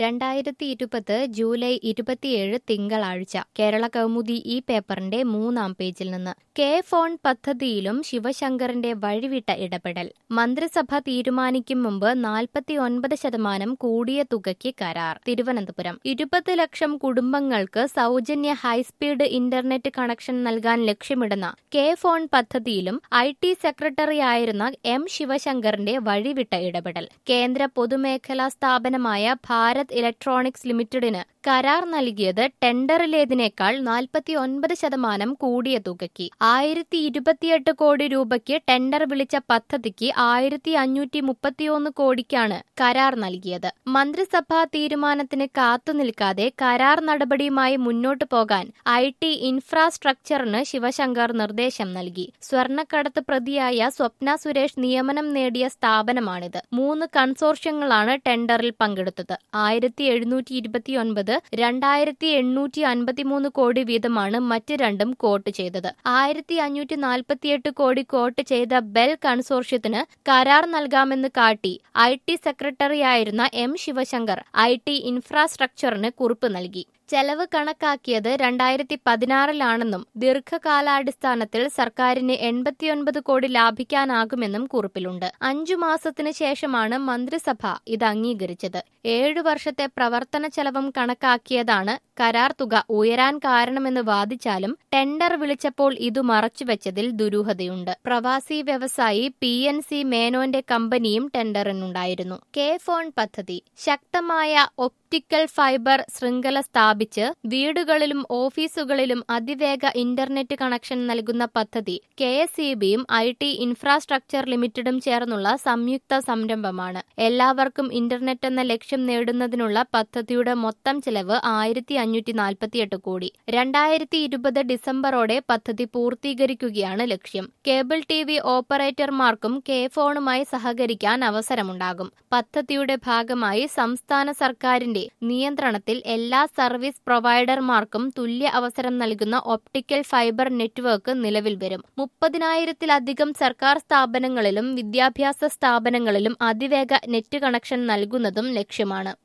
രണ്ടായിരത്തി ഇരുപത് ജൂലൈ ഇരുപത്തിയേഴ് തിങ്കളാഴ്ച കേരള കൗമുദി ഈ പേപ്പറിന്റെ മൂന്നാം പേജിൽ നിന്ന് കെ ഫോൺ പദ്ധതിയിലും ശിവശങ്കറിന്റെ വഴിവിട്ട ഇടപെടൽ മന്ത്രിസഭ തീരുമാനിക്കും മുമ്പ് നാൽപ്പത്തി ഒൻപത് ശതമാനം കൂടിയ തുകയ്ക്ക് കരാർ തിരുവനന്തപുരം ഇരുപത് ലക്ഷം കുടുംബങ്ങൾക്ക് സൗജന്യ ഹൈസ്പീഡ് ഇന്റർനെറ്റ് കണക്ഷൻ നൽകാൻ ലക്ഷ്യമിടുന്ന കെ ഫോൺ പദ്ധതിയിലും ഐ ടി സെക്രട്ടറിയായിരുന്ന എം ശിവശങ്കറിന്റെ വഴിവിട്ട ഇടപെടൽ കേന്ദ്ര പൊതുമേഖലാ സ്ഥാപനമായ ഭാരത് ഇലക്ട്രോണിക്സ് ലിമിറ്റഡിന് കരാർ നൽകിയത് ടെൻഡറിലേതിനേക്കാൾ നാൽപ്പത്തി ഒൻപത് ശതമാനം കൂടിയ തുകയ്ക്ക് ആയിരത്തി ഇരുപത്തിയെട്ട് കോടി രൂപയ്ക്ക് ടെൻഡർ വിളിച്ച പദ്ധതിക്ക് ആയിരത്തി അഞ്ഞൂറ്റി മുപ്പത്തിയൊന്ന് കോടിക്കാണ് കരാർ നൽകിയത് മന്ത്രിസഭാ തീരുമാനത്തിന് കാത്തുനിൽക്കാതെ കരാർ നടപടിയുമായി മുന്നോട്ടു പോകാൻ ഐ ടി ഇൻഫ്രാസ്ട്രക്ചറിന് ശിവശങ്കർ നിർദ്ദേശം നൽകി സ്വർണ്ണക്കടത്ത് പ്രതിയായ സ്വപ്ന സുരേഷ് നിയമനം നേടിയ സ്ഥാപനമാണിത് മൂന്ന് കൺസോർഷ്യങ്ങളാണ് ടെൻഡറിൽ പങ്കെടുത്തത് ആയിരത്തി എഴുന്നൂറ്റി ഇരുപത്തിയൊൻപത് രണ്ടായിരത്തി എണ്ണൂറ്റി അൻപത്തിമൂന്ന് കോടി വീതമാണ് മറ്റ് രണ്ടും കോട്ട് ചെയ്തത് ആയിരത്തി അഞ്ഞൂറ്റി നാൽപ്പത്തിയെട്ട് കോടി കോട്ട് ചെയ്ത ബെൽ കൺസോർഷ്യത്തിന് കരാർ നൽകാമെന്ന് കാട്ടി ഐ ടി സെക്രട്ടറിയായിരുന്ന എം ശിവശങ്കർ ഐ ടി ഇൻഫ്രാസ്ട്രക്ചറിന് കുറിപ്പ് നൽകി ചെലവ് കണക്കാക്കിയത് രണ്ടായിരത്തി പതിനാറിലാണെന്നും ദീർഘകാലാടിസ്ഥാനത്തിൽ സർക്കാരിന് എൺപത്തിയൊൻപത് കോടി ലാഭിക്കാനാകുമെന്നും കുറിപ്പിലുണ്ട് അഞ്ചു മാസത്തിന് ശേഷമാണ് മന്ത്രിസഭ ഇത് അംഗീകരിച്ചത് ഏഴു വർഷത്തെ പ്രവർത്തന ചെലവും കണക്കാക്കിയതാണ് കരാർ തുക ഉയരാൻ കാരണമെന്ന് വാദിച്ചാലും ടെൻഡർ വിളിച്ചപ്പോൾ ഇതു മറച്ചുവെച്ചതിൽ ദുരൂഹതയുണ്ട് പ്രവാസി വ്യവസായി പി എൻ സി മേനോന്റെ കമ്പനിയും ടെൻഡറിനുണ്ടായിരുന്നു കെ ഫോൺ പദ്ധതി ശക്തമായ ഒപ്റ്റിക്കൽ ഫൈബർ ശൃംഖല സ്ഥാപിച്ച് വീടുകളിലും ഓഫീസുകളിലും അതിവേഗ ഇന്റർനെറ്റ് കണക്ഷൻ നൽകുന്ന പദ്ധതി കെ എസ് ഇ ബിയും ഐ ടി ഇൻഫ്രാസ്ട്രക്ചർ ലിമിറ്റഡും ചേർന്നുള്ള സംയുക്ത സംരംഭമാണ് എല്ലാവർക്കും ഇന്റർനെറ്റ് എന്ന ലക്ഷ്യം നേടുന്നതിനുള്ള പദ്ധതിയുടെ മൊത്തം ചെലവ് ആയിരത്തി അഞ്ഞൂറ്റി നാൽപ്പത്തിയെട്ട് കോടി രണ്ടായിരത്തി ഇരുപത് ഡിസംബറോടെ പദ്ധതി പൂർത്തീകരിക്കുകയാണ് ലക്ഷ്യം കേബിൾ ടി വി ഓപ്പറേറ്റർമാർക്കും കെ ഫോണുമായി സഹകരിക്കാൻ അവസരമുണ്ടാകും പദ്ധതിയുടെ ഭാഗമായി സംസ്ഥാന സർക്കാരിന്റെ നിയന്ത്രണത്തിൽ എല്ലാ സർവീസ് പ്രൊവൈഡർമാർക്കും തുല്യ അവസരം നൽകുന്ന ഒപ്റ്റിക്കൽ ഫൈബർ നെറ്റ്വർക്ക് നിലവിൽ വരും മുപ്പതിനായിരത്തിലധികം സർക്കാർ സ്ഥാപനങ്ങളിലും വിദ്യാഭ്യാസ സ്ഥാപനങ്ങളിലും അതിവേഗ നെറ്റ് കണക്ഷൻ നൽകുന്നതും ലക്ഷ്യമാണ്